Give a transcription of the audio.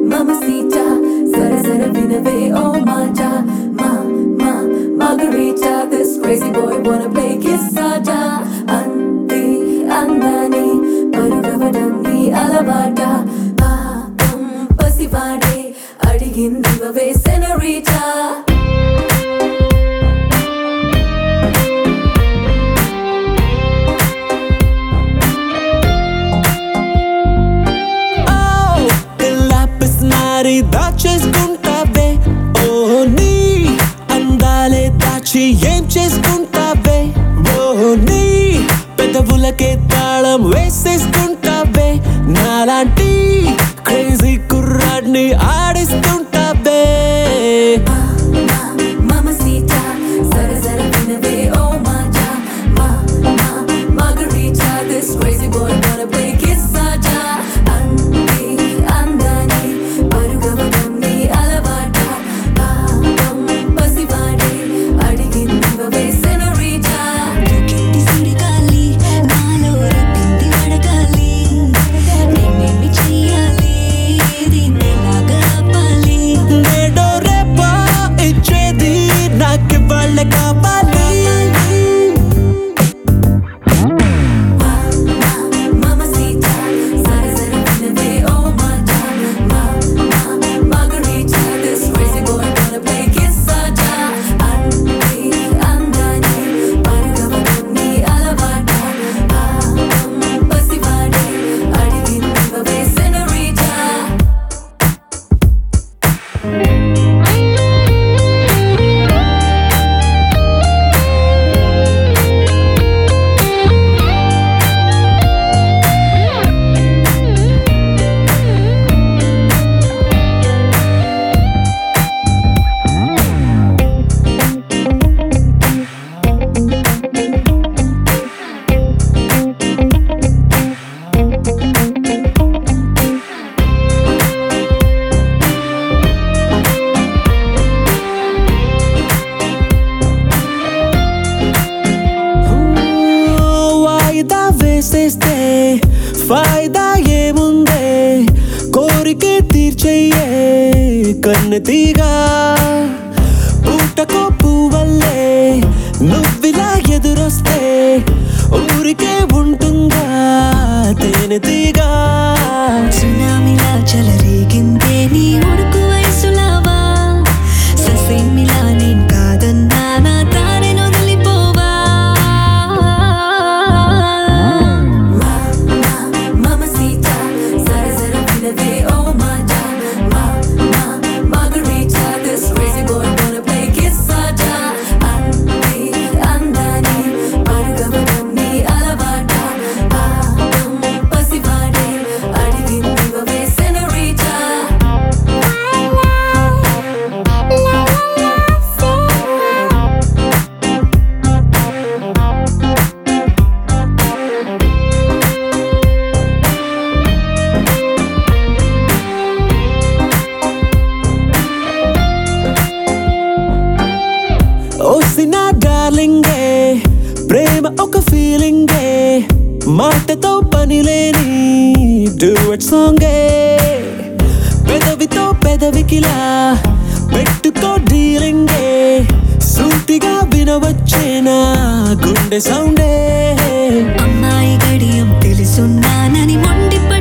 mamacita, zara zara vinave, oh maja, ma ma margarita. This crazy boy wanna play kissada, ante andani, పరుగవడం నీ అలవాట పాపం పసివాడే అడిగిందివవే సెనరీటా పిల్లాపిస్తున్నారి దాచేసుకుంటావే ఓ నీ అందాలే దాచి ఏం చేసుకుంటావే ఓ నీ పెదవులకే తాళం వేసేసుకుంటావే నాలాంటి క్రేజీ కుర్రాడిని ఆడిస్తుంటావే Mamacita, zara zara vinave, oh maja, ma ma margarita. This crazy boy wanna play kissada, ante andani, పరుగవడం నీ అలవాట పాపం పసివాడే అడిగిందివవే సెనరీటా దుఃఖింది సుడిగాలి నాలో రప్పింది వడగాలి నిన్నేమి చెయ్యాలి దీన్నెలాగా ఆపాలి నేడో రేపో ఇచ్చేది నాకు వాళ్ళే కావాలి Mamacita, zara zara vinave, oh maja, ma ma margarita. This crazy boy wanna play kissada, ante andani, పరుగవడం నీ అలవాట పాపం పసివాడే అడిగిందివవే సెనరీటా వాయిదా వేసేస్తే ఫాయిదా ఏముందే కోరికే తీర్చెయ్యే కన్నెతీగా పూటకో పువ్వల్లే నువ్విలా ఎదురొస్తే ఊరికే ఉంటుందా తేనెతీగా సునామిలా చెలరేగిందే నీ ఉడుకు వయసులావా ససేమిలా నేను కాదన్నా నా తారెను వదిలిపోవా Mamacita, zara zara vinave, oh maja, ma ma margarita. This crazy boy wanna play kissada, ante andani, పరుగవడం నీ అలవాట పాపం పసివాడే అడిగిందివవే సెనరీటా ఓసిన డార్లింగే ప్రేమ ఒక ఫీలింగే మాటతో పని లేని డూయట్ సాంగే పెదవితో పెదవికిలా పెట్టుకో డీలింగే సూటిగా వినవచ్చేనా గుండె సౌండే అమ్మాయి గడియం తెలుసున్నానని మొండిప